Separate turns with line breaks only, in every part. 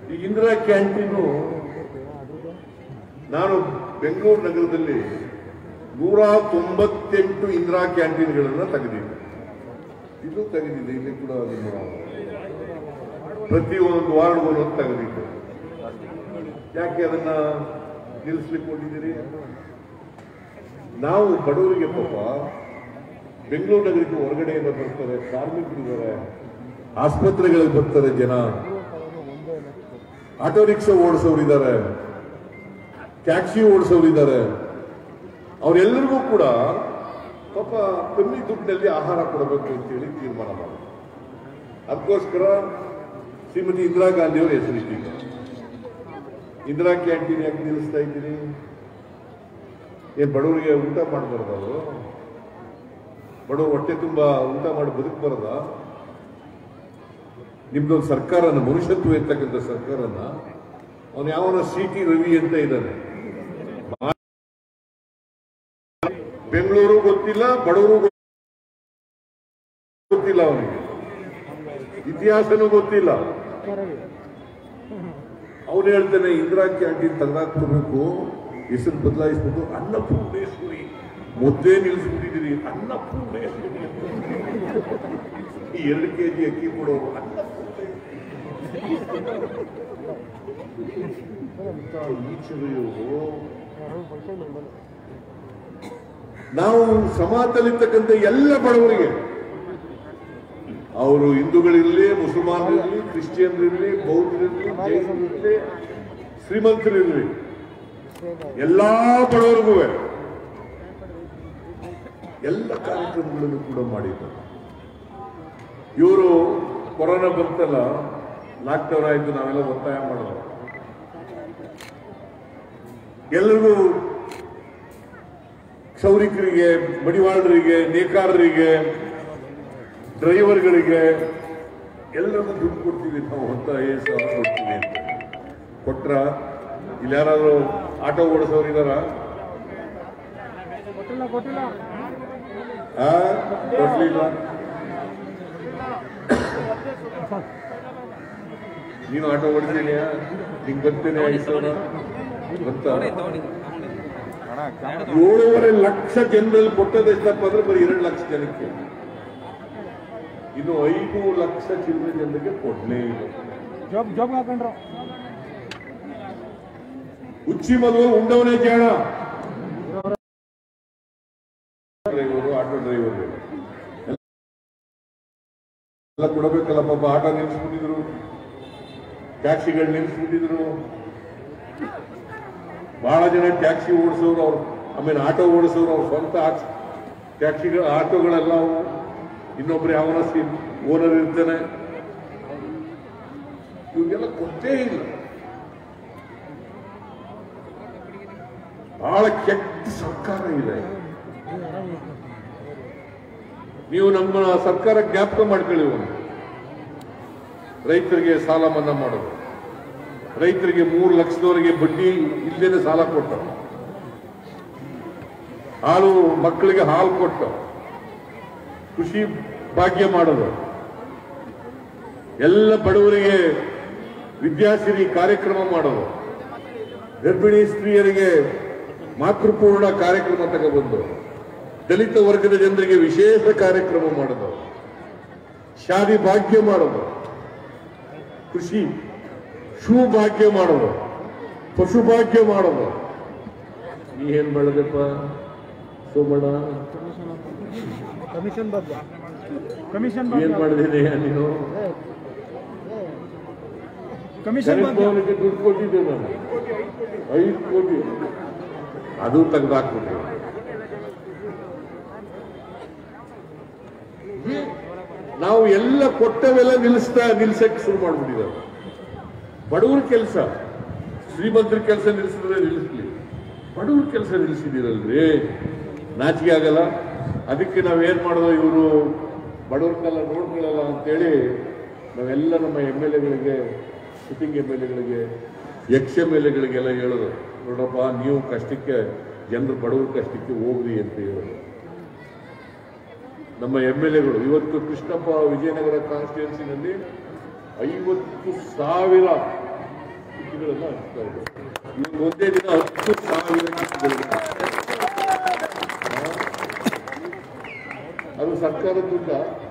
ಈ ಇಂದಿರಾ ಕ್ಯಾಂಟೀನು ನಾನು ಬೆಂಗಳೂರು ನಗರದಲ್ಲಿ ನೂರ ತೊಂಬತ್ತೆಂಟು ಇಂದಿರಾ ಕ್ಯಾಂಟೀನ್ಗಳನ್ನು ತೆಗೆದಿದ್ದೆ ಇದು ತೆಗೆದಿದೆ ಇಲ್ಲಿ ಕೂಡ ನಿಮ್ಮ ಪ್ರತಿ ಒಂದು ವಾರ್ಡ್ಗೂ ಒಂದೊಂದು ತೆಗೆದಿದ್ದೆ ಯಾಕೆ ಅದನ್ನ ನಿಲ್ಲಿಸ್ಲಿಕ್ಕೆ ಹೊಂದಿದ್ದೀರಿ ನಾವು ಬಡವರಿಗೆ ಪಾಪ ಬೆಂಗಳೂರು ನಗರಕ್ಕೆ ಹೊರಗಡೆಯಿಂದ ಬರ್ತಾರೆ ಕಾರ್ಮಿಕರಿದ್ದಾರೆ ಆಸ್ಪತ್ರೆಗಳಿಗೆ ಬರ್ತಾರೆ ಜನ ಆಟೋ ರಿಕ್ಷಾ ಓಡಿಸೋರಿದ್ದಾರೆ ಟ್ಯಾಕ್ಸಿ ಓಡಿಸೋರಿದ್ದಾರೆ ಅವರೆಲ್ಲರಿಗೂ ಕೂಡ ಪಾಪ ಕಮ್ಮಿ ದುಡ್ಡಿನಲ್ಲಿ ಆಹಾರ ಕೊಡಬೇಕು ಅಂತೇಳಿ ತೀರ್ಮಾನ ಮಾಡಿ ಅದಕ್ಕೋಸ್ಕರ ಶ್ರೀಮತಿ ಇಂದಿರಾ ಗಾಂಧಿ ಅವರು ಹೆಸರಿಟ್ಟಿದ್ದಾರೆ ಇಂದಿರಾ ಕ್ಯಾಂಟೀನ್ ಯಾಕೆ ನಿಲ್ಲಿಸ್ತಾ ಇದ್ದೀರಿ ಏನ್ ಬಡವರಿಗೆ ಊಟ ಮಾಡಬಾರ್ದು ಅವರು ಬಡವರು ಹೊಟ್ಟೆ ತುಂಬ ಊಟ ಮಾಡಿ ಬದುಕಬಾರ್ದ ನಿಮ್ದೊಂದು ಸರ್ಕಾರನ ಮನುಷ್ಯತ್ವ ಇರ್ತಕ್ಕಂಥ ಸರ್ಕಾರನ ಅವನು ಯಾವನ ಸಿ ಟಿ ರವಿ ಅಂತ ಇದ್ದಾನೆ ಬೆಂಗಳೂರು ಗೊತ್ತಿಲ್ಲ ಬಡವರು ಗೊತ್ತಿಲ್ಲ ಅವನಿಗೆ ಇತಿಹಾಸನೂ ಗೊತ್ತಿಲ್ಲ ಅವನು ಹೇಳ್ತಾನೆ ಇಂದಿರಾ ಕ್ಯಾಂಟೀನ್ ತೆಗೆದಾಕ್ಬಿಡ್ಬೇಕು ಹೆಸರು ಬದಲಾಯಿಸ್ಬೇಕು ಅನ್ನಪೂರ್ಣೇಶ್ವರಿ ಮುದ್ದೆ ನಿಲ್ಲಿಸ್ಬಿಟ್ಟಿದ್ದೀರಿ ಅನ್ನಪೂರ್ಣೇಶ್ವರಿ ಈ ಎರಡು ಕೆ ಜಿ ಅಕ್ಕಿ ಕೊಡೋರು ಅನ್ನಪೂರ್ಣೇಶ್ವರಿ ಇಂಥ ಈಚೆಗೆಯವರು ನಾವು ಸಮಾಜದಲ್ಲಿರ್ತಕ್ಕಂಥ ಎಲ್ಲ ಬಡವರಿಗೆ ಅವರು ಹಿಂದೂಗಳಿರಲಿ ಮುಸಲ್ಮಾನರಿರಲಿ ಕ್ರಿಶ್ಚಿಯನ್ರಿರಲಿ ಬೌದ್ಧರಿರಲಿ ಜೈನರಿರಲಿ ಶ್ರೀಮಂತರಿರಲಿ ಎಲ್ಲಾ ಬಡವರಿಗೂ ಎಲ್ಲ ಕಾರ್ಯಕ್ರಮಗಳನ್ನು ಕೂಡ ಮಾಡಿದ್ದಾರೆ ಇವರು ಕೊರೋನಾ ಬಂತಲ್ಲ ಲಾಕ್ಡೌನ್ ಆಯ್ತು ನಾವೆಲ್ಲ ಒತ್ತಾಯ ಮಾಡೋದು ಎಲ್ರಿಗೂ ಕ್ಷೌರಿಕರಿಗೆ ಮಡಿವಾಳರಿಗೆ ನೇಕಾರರಿಗೆ ಡ್ರೈವರ್ಗಳಿಗೆ ಎಲ್ಲರಿಗೂ ದುಡ್ಡು ಕೊಡ್ತೀವಿ ನಾವು ಅಂತ ಐದು ಸಾವಿರ ಕೊಡ್ತೀವಿ ಅಂತ ಕೊಟ್ರ ಇಲ್ಲಿ ಯಾರಾದ್ರೂ ಆಟೋ ಓಡಿಸೋರು ಇದಾರ
ಕೊಟ್ಟಿಲ್ಲ ಕೊಟ್ಟಿಲ್ಲ
ಆ? ಕೊಡ್ಲಿಲ್ಲ ನೀನು ಆಟೋ ಓಡಿಸಿದ್ಯಾ ನಿಂಗೆ ಬರ್ತೇನೆ ಐದು ಸಾವಿರ ಗೊತ್ತಾ ಏಳೂವರೆ ಲಕ್ಷ ಜನರಲ್ಲಿ ಕೊಟ್ಟದ್ದು ಎಷ್ಟಪ್ಪ ಅಂದ್ರೆ ಬರೀ ಎರಡು ಲಕ್ಷ ಜನಕ್ಕೆ ಇನ್ನು ಐದು ಲಕ್ಷ ಚಿಲ್ಲರೆ ಜನರಿಗೆ ಕೊಡ್ಲೇ ಇಲ್ಲ
ಜಾಬ್ ಜಾಬ್ ಹಾಕೊಂಡ್ರು
ಉಚ್ಚಿ ಮದುವೆ ಉಂಡವನೇ ಜಾಣ ಡ್ರೈವರು ಆಟೋ ಡ್ರೈವರು ಎಲ್ಲ ಕೊಡಬೇಕಲ್ಲ ಪಾಪ ಆಟೋ ನಿಲ್ಲಿಸ್ಬಿಟ್ಟಿದ್ರು ಟ್ಯಾಕ್ಸಿಗಳು ನಿಲ್ಲಿಸ್ಬಿಟ್ಟಿದ್ರು ಬಹಳ ಜನ ಟ್ಯಾಕ್ಸಿ ಓಡಿಸೋರು ಅವ್ರು ಆಮೇಲೆ ಆಟೋ ಓಡಿಸೋರು ಅವ್ರ ಸ್ವಂತ ಟ್ಯಾಕ್ಸಿಗಳು ಆಟೋಗಳೆಲ್ಲ ಅವು ಇನ್ನೊಬ್ರು ಯಾವನ ಓನರ್ ಇರ್ತಾನೆ ಇವ್ರಿಗೆಲ್ಲ ಕೊಟ್ಟೇ ಇಲ್ಲ ಬಹಳ ಕೆಟ್ಟ ಸರ್ಕಾರ ಇದೆ ನೀವು ನಮ್ಮ ಸರ್ಕಾರ ಜ್ಞಾಪಕ ಮಾಡ್ಕೊಳ್ಳಿ ಒಂದು ರೈತರಿಗೆ ಸಾಲ ಮನ್ನಾ ಮಾಡೋದು ರೈತರಿಗೆ ಮೂರು ಲಕ್ಷದವರೆಗೆ ಬಡ್ಡಿ ಇಲ್ಲದೇನೆ ಸಾಲ ಕೊಟ್ಟ ಹಾಲು ಮಕ್ಕಳಿಗೆ ಹಾಲು ಕೊಟ್ಟ ಕೃಷಿ ಭಾಗ್ಯ ಮಾಡೋದು ಎಲ್ಲ ಬಡವರಿಗೆ ವಿದ್ಯಾಸಿರಿ ಕಾರ್ಯಕ್ರಮ ಮಾಡೋದು ಗರ್ಭಿಣಿ ಸ್ತ್ರೀಯರಿಗೆ ಮಾತೃಪೂರ್ಣ ಕಾರ್ಯಕ್ರಮ ತಗೊಬಂದು ದಲಿತ ವರ್ಗದ ಜನರಿಗೆ ವಿಶೇಷ ಕಾರ್ಯಕ್ರಮ ಮಾಡೋದು ಶಾದಿ ಭಾಗ್ಯ ಮಾಡೋದು ಕೃಷಿ ಶೂ ಭಾಗ್ಯ ಮಾಡೋದು ಪಶು ಭಾಗ್ಯ ಮಾಡೋದು ನೀ ಏನ್ ಮಾಡದಪ್ಪ ಸೋಮಣ್ಣ
ಕಮಿಷನ್ ಬಗ್ಗೆ ಕಮಿಷನ್
ಏನ್ ಮಾಡಿದ್ದೀನಿ ನೀನು
ಕಮಿಷನ್
ಕರೆಂಟ್
ಬಗ್ಗೆ
ಭವನಕ್ಕೆ ದುಡ್ಡು ಕೊಟ್ಟಿದ್ದೆ ನಾನು ಐದು ಕೋಟಿ ಅದು ತೆಗೆದಾಕ್ಬಿಟ್ರು ನಾವು ಎಲ್ಲ ಕೊಟ್ಟವೆಲ್ಲ ನಿಲ್ಲಿಸ್ತಾ ನಿಲ್ಸಕ್ಕೆ ಶುರು ಮಾಡ್ಬಿಟ್ಟಿದ್ದಾರೆ ಬಡವ್ರ ಕೆಲಸ ಶ್ರೀಮಂತರ ಕೆಲಸ ನಿಲ್ಲಿಸಿದ್ರೆ ನಿಲ್ಲಿಸ್ಲಿ ಬಡವ್ರ ಕೆಲಸ ನಿಲ್ಲಿಸಿದಿರಲ್ರಿ ನಾಚಿಕೆ ಆಗಲ್ಲ ಅದಕ್ಕೆ ನಾವೇನ್ ಮಾಡೋದು ಇವರು ಬಡವ್ರನ್ನೆಲ್ಲ ನೋಡ್ಕೊಳ್ಳಲ್ಲ ಅಂತೇಳಿ ನಾವೆಲ್ಲ ನಮ್ಮ ಎಮ್ ಎಲ್ ಎಗಳಿಗೆ ಸಿಟ್ಟಿಂಗ್ ಎಮ್ ಎಲ್ ಎಗಳಿಗೆ ಎಕ್ಸ್ ಎಮ್ ಎಲ್ ಎಗಳಿಗೆಲ್ಲ ಹೇಳೋದು ನೋಡಪ್ಪ ನೀವು ಕಷ್ಟಕ್ಕೆ ಜನರು ಬಡವ್ರ ಕಷ್ಟಕ್ಕೆ ಹೋಗ್ರಿ ಅಂತ ಹೇಳೋದು ನಮ್ಮ ಎಮ್ ಎಲ್ ಎಗಳು ಇವತ್ತು ಕೃಷ್ಣಪ್ಪ ವಿಜಯನಗರ ಕಾನ್ಸ್ಟಿಟ್ಯೂನ್ಸಿನಲ್ಲಿ ಐವತ್ತು ಸಾವಿರ ಕಿಟ್ಗಳನ್ನ ಹಂಚ್ತಾ ಇದ್ದಾರೆ ಇವಾಗ ಒಂದೇ ದಿನ ಹತ್ತು ಸಾವಿರ ಕಿಟ್ಗಳಿವೆ. ಅದು ಸರ್ಕಾರದ ದುಡ್ಡ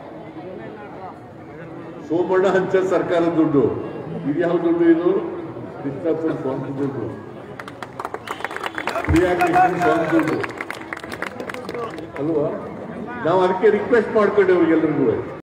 ಸೋಮಣ್ಣ ಹಂಚ ಸರ್ಕಾರದ ದುಡ್ಡು ಇದು ಯಾವ ದುಡ್ಡು ಇದು ಕೃಷ್ಣಪ್ಪನ ಸ್ವಂತ ದುಡ್ಡು ಪ್ರಿಯಾ ಕೃಷ್ಣನ್ ಸ್ವಂತ ದುಡ್ಡು ಅಲ್ವಾ ನಾವು ಅದಕ್ಕೆ ರಿಕ್ವೆಸ್ಟ್ ಮಾಡ್ಕೊಂಡೆ ಅವ್ರಿಗೆಲ್ಲರಿಗೂ